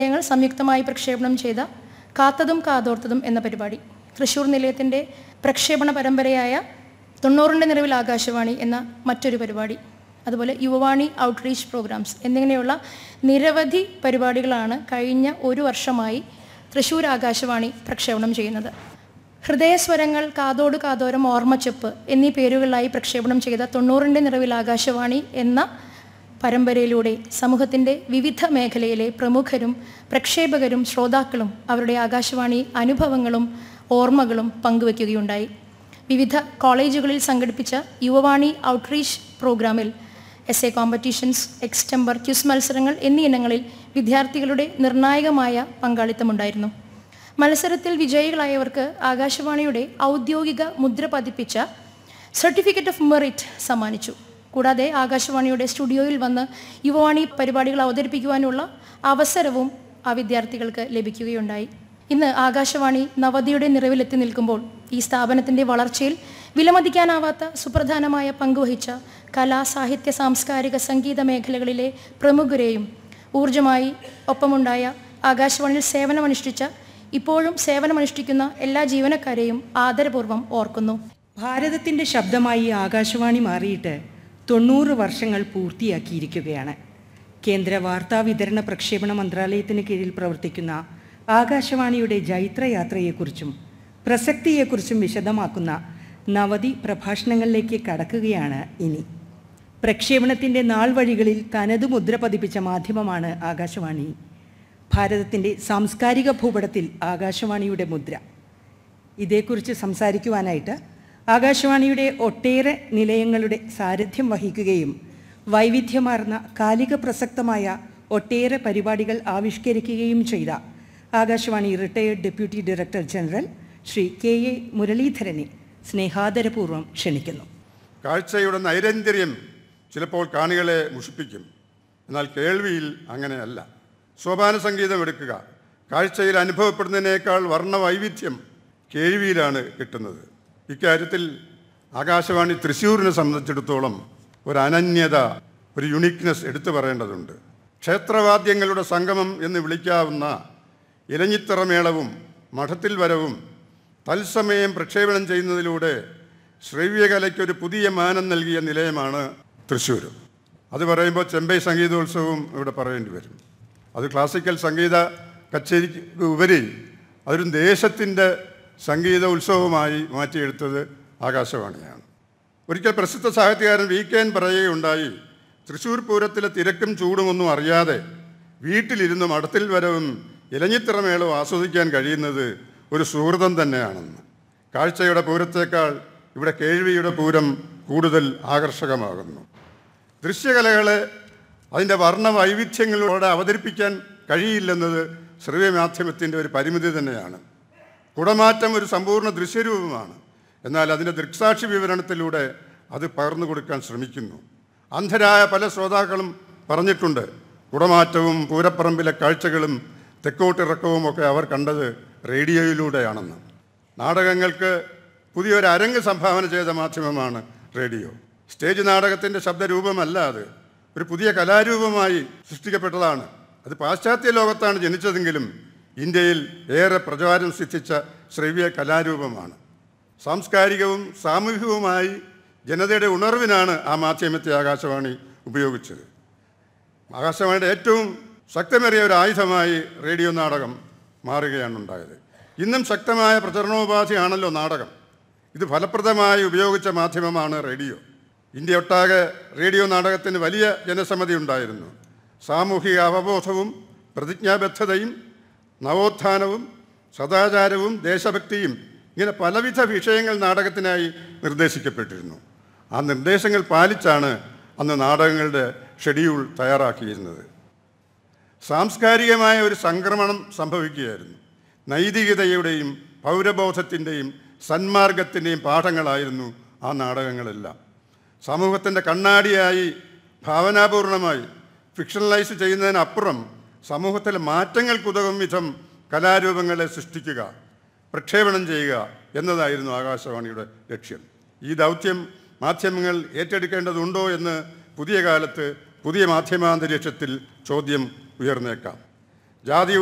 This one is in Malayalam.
ഞങ്ങൾ സംയുക്തമായി പ്രക്ഷേപണം ചെയ്ത കാത്തതും കാതോർത്തതും എന്ന പരിപാടി തൃശ്ശൂർ നിലയത്തിൻ്റെ പ്രക്ഷേപണ പരമ്പരയായ തൊണ്ണൂറിൻ്റെ നിറവിൽ ആകാശവാണി എന്ന മറ്റൊരു പരിപാടി അതുപോലെ യുവവാണി ഔട്ട്റീച്ച് പ്രോഗ്രാംസ് എന്നിങ്ങനെയുള്ള നിരവധി പരിപാടികളാണ് കഴിഞ്ഞ ഒരു വർഷമായി തൃശ്ശൂർ ആകാശവാണി പ്രക്ഷേപണം ചെയ്യുന്നത് ഹൃദയസ്വരങ്ങൾ കാതോട് കാതോരം ഓർമ്മച്ചെപ്പ് എന്നീ പേരുകളിലായി പ്രക്ഷേപണം ചെയ്ത തൊണ്ണൂറിൻ്റെ നിറവിൽ ആകാശവാണി എന്ന പരമ്പരയിലൂടെ സമൂഹത്തിൻ്റെ വിവിധ മേഖലയിലെ പ്രമുഖരും പ്രക്ഷേപകരും ശ്രോതാക്കളും അവരുടെ ആകാശവാണി അനുഭവങ്ങളും ഓർമ്മകളും പങ്കുവയ്ക്കുകയുണ്ടായി വിവിധ കോളേജുകളിൽ സംഘടിപ്പിച്ച യുവവാണി ഔട്ട്റീച്ച് പ്രോഗ്രാമിൽ essay competitions extempore quiz മത്സരങ്ങൾ എന്നീ ഇനങ്ങളിൽ വിദ്യാർത്ഥികളുടെ നിർണായകമായ പങ്കാളിത്തമുണ്ടായിരുന്നു മത്സരത്തിൽ വിജയികളായവർക്ക് ആകാശവാണിയുടെ ഔദ്യോഗിക മുദ്ര പതിപ്പിച്ച സർട്ടിഫിക്കറ്റ് ഓഫ് മെറിറ്റ് സമ്മാനിച്ചു കൂടാതെ ആകാശവാണിയുടെ സ്റ്റുഡിയോയിൽ വന്ന് യുവവാണി പരിപാടികൾ അവതരിപ്പിക്കുവാനുള്ള അവസരവും ആ വിദ്യാർത്ഥികൾക്ക് ലഭിക്കുകയുണ്ടായി ഇന്ന് ആകാശവാണി നവതിയുടെ നിറവിലെത്തി നിൽക്കുമ്പോൾ ഈ സ്ഥാപനത്തിൻ്റെ വളർച്ചയിൽ വിലമതിക്കാനാവാത്ത സുപ്രധാനമായ പങ്കുവഹിച്ച കലാ സാഹിത്യ സാംസ്കാരിക സംഗീത മേഖലകളിലെ പ്രമുഖരെയും ഊർജമായി ഒപ്പമുണ്ടായ ആകാശവാണിയിൽ സേവനമനുഷ്ഠിച്ച ഇപ്പോഴും സേവനമനുഷ്ഠിക്കുന്ന എല്ലാ ജീവനക്കാരെയും ആദരപൂർവ്വം ഓർക്കുന്നു ഭാരതത്തിൻ്റെ ശബ്ദമായി ആകാശവാണി മാറിയിട്ട് തൊണ്ണൂറ് വർഷങ്ങൾ പൂർത്തിയാക്കിയിരിക്കുകയാണ് കേന്ദ്ര വാർത്താ വിതരണ പ്രക്ഷേപണ മന്ത്രാലയത്തിന് കീഴിൽ പ്രവർത്തിക്കുന്ന ആകാശവാണിയുടെ ജൈത്രയാത്രയെക്കുറിച്ചും പ്രസക്തിയെക്കുറിച്ചും വിശദമാക്കുന്ന നവതി പ്രഭാഷണങ്ങളിലേക്ക് കടക്കുകയാണ് ഇനി പ്രക്ഷേപണത്തിൻ്റെ നാൾ വഴികളിൽ തനതു മുദ്ര പതിപ്പിച്ച മാധ്യമമാണ് ആകാശവാണി ഭാരതത്തിൻ്റെ സാംസ്കാരിക ഭൂപടത്തിൽ ആകാശവാണിയുടെ മുദ്ര ഇതേക്കുറിച്ച് സംസാരിക്കുവാനായിട്ട് ആകാശവാണിയുടെ ഒട്ടേറെ നിലയങ്ങളുടെ സാരഥ്യം വഹിക്കുകയും വൈവിധ്യമാർന്ന കാലിക പ്രസക്തമായ ഒട്ടേറെ പരിപാടികൾ ആവിഷ്കരിക്കുകയും ചെയ്ത Akashvani retired deputy director general Shri K A മുരളീധരനെ സ്നേഹാദരപൂർവ്വം ക്ഷണിക്കുന്നു കാഴ്ചയുടെ നൈരന്തര്യം ചിലപ്പോൾ കാണികളെ മുഷിപ്പിക്കും എന്നാൽ കേൾവിയിൽ അങ്ങനെയല്ല സോപാന സംഗീതം എടുക്കുക കാഴ്ചയിൽ അനുഭവപ്പെടുന്നതിനേക്കാൾ വർണ്ണവൈവിധ്യം കേൾവിയിലാണ് കിട്ടുന്നത് ഇക്കാര്യത്തിൽ ആകാശവാണി തൃശ്ശൂരിനെ സംബന്ധിച്ചിടത്തോളം ഒരു അനന്യത ഒരു യുണീക്നെസ് എടുത്തു പറയേണ്ടതുണ്ട് ക്ഷേത്രവാദ്യങ്ങളുടെ സംഗമം എന്ന് വിളിക്കാവുന്ന ഇലഞ്ഞിത്തറമേളവും മഠത്തിൽ വരവും തത്സമയം പ്രക്ഷേപണം ചെയ്യുന്നതിലൂടെ ശ്രവ്യകലയ്ക്കൊരു പുതിയ മാനം നൽകിയ നിലയമാണ് തൃശ്ശൂർ അത് പറയുമ്പോൾ ചെമ്പൈ സംഗീതോത്സവവും ഇവിടെ പറയേണ്ടി വരും അത് ക്ലാസിക്കൽ സംഗീത കച്ചേരിക്ക് ഉപരി അതൊരു ദേശത്തിൻ്റെ സംഗീത ഉത്സവമായി മാറ്റിയെടുത്തത് ആകാശവാണിയാണ് ഒരിക്കൽ പ്രസിദ്ധ സാഹിത്യകാരൻ വി കെ എൻ പറയുകയുണ്ടായി തൃശ്ശൂർ പൂരത്തിലെ തിരക്കും ചൂടുമൊന്നും അറിയാതെ വീട്ടിലിരുന്ന് മഠത്തിൽ വരവും ഇലഞ്ഞിത്തിറമേളവും ആസ്വദിക്കാൻ കഴിയുന്നത് ഒരു സുഹൃതം തന്നെയാണെന്ന് കാഴ്ചയുടെ പൂരത്തേക്കാൾ ഇവിടെ കേൾവിയുടെ പൂരം കൂടുതൽ ആകർഷകമാകുന്നു ദൃശ്യകലകളെ അതിൻ്റെ വർണ്ണ വൈവിധ്യങ്ങളോടെ അവതരിപ്പിക്കാൻ കഴിയില്ലെന്നത് ശ്രവ്യമാധ്യമത്തിൻ്റെ ഒരു പരിമിതി തന്നെയാണ് കുടമാറ്റം ഒരു സമ്പൂർണ്ണ ദൃശ്യരൂപമാണ് എന്നാൽ അതിൻ്റെ ദൃക്സാക്ഷി വിവരണത്തിലൂടെ അത് പകർന്നു കൊടുക്കാൻ ശ്രമിക്കുന്നു അന്ധരായ പല ശ്രോതാക്കളും പറഞ്ഞിട്ടുണ്ട് കുടമാറ്റവും പൂരപ്പറമ്പിലെ കാഴ്ചകളും തെക്കോട്ടിറക്കവും ഒക്കെ അവർ കണ്ടത് റേഡിയോയിലൂടെയാണെന്ന് നാടകങ്ങൾക്ക് പുതിയൊരു അരങ്ങ് സംഭാവന ചെയ്ത മാധ്യമമാണ് റേഡിയോ സ്റ്റേജ് നാടകത്തിൻ്റെ ശബ്ദരൂപമല്ല അത് ഒരു പുതിയ കലാരൂപമായി സൃഷ്ടിക്കപ്പെട്ടതാണ് അത് പാശ്ചാത്യ ലോകത്താണ് ജനിച്ചതെങ്കിലും ഇന്ത്യയിൽ ഏറെ പ്രചാരം സിദ്ധിച്ച ശ്രവ്യ കലാരൂപമാണ് സാംസ്കാരികവും സാമൂഹികവുമായി ജനതയുടെ ഉണർവിനാണ് ആ മാധ്യമത്തെ ആകാശവാണി ഉപയോഗിച്ചത് ആകാശവാണിയുടെ ഏറ്റവും ശക്തമേറിയ ഒരു ആയുധമായി റേഡിയോ നാടകം മാറുകയാണ് ഉണ്ടായത് ഇന്നും ശക്തമായ പ്രചരണോപാധിയാണല്ലോ നാടകം ഇത് ഫലപ്രദമായി ഉപയോഗിച്ച മാധ്യമമാണ് റേഡിയോ ഇന്ത്യ ഒട്ടാകെ റേഡിയോ നാടകത്തിന് വലിയ ജനസമ്മതി ഉണ്ടായിരുന്നു സാമൂഹിക അവബോധവും പ്രതിജ്ഞാബദ്ധതയും നവോത്ഥാനവും സദാചാരവും ദേശഭക്തിയും ഇങ്ങനെ പലവിധ വിഷയങ്ങൾ നാടകത്തിനായി നിർദ്ദേശിക്കപ്പെട്ടിരുന്നു ആ നിർദ്ദേശങ്ങൾ പാലിച്ചാണ് അന്ന് നാടകങ്ങളുടെ ഷെഡ്യൂൾ തയ്യാറാക്കിയിരുന്നത് സാംസ്കാരികമായ ഒരു സംക്രമണം സംഭവിക്കുകയായിരുന്നു നൈതികതയുടെയും പൗരബോധത്തിൻ്റെയും സന്മാർഗത്തിൻ്റെയും പാഠങ്ങളായിരുന്നു ആ നാടകങ്ങളെല്ലാം സമൂഹത്തിൻ്റെ കണ്ണാടിയായി ഭാവനാപൂർണമായി ഫിക്ഷണലൈസ് ചെയ്യുന്നതിനപ്പുറം സമൂഹത്തിലെ മാറ്റങ്ങൾക്കുതകും വിധം കലാരൂപങ്ങളെ സൃഷ്ടിക്കുക പ്രക്ഷേപണം ചെയ്യുക എന്നതായിരുന്നു ആകാശവാണിയുടെ ലക്ഷ്യം ഈ ദൗത്യം മാധ്യമങ്ങൾ ഏറ്റെടുക്കേണ്ടതുണ്ടോ എന്ന് പുതിയ കാലത്ത് പുതിയ മാധ്യമാന്തരീക്ഷത്തിൽ ചോദ്യം ഉയർന്നേക്കാം ജാതി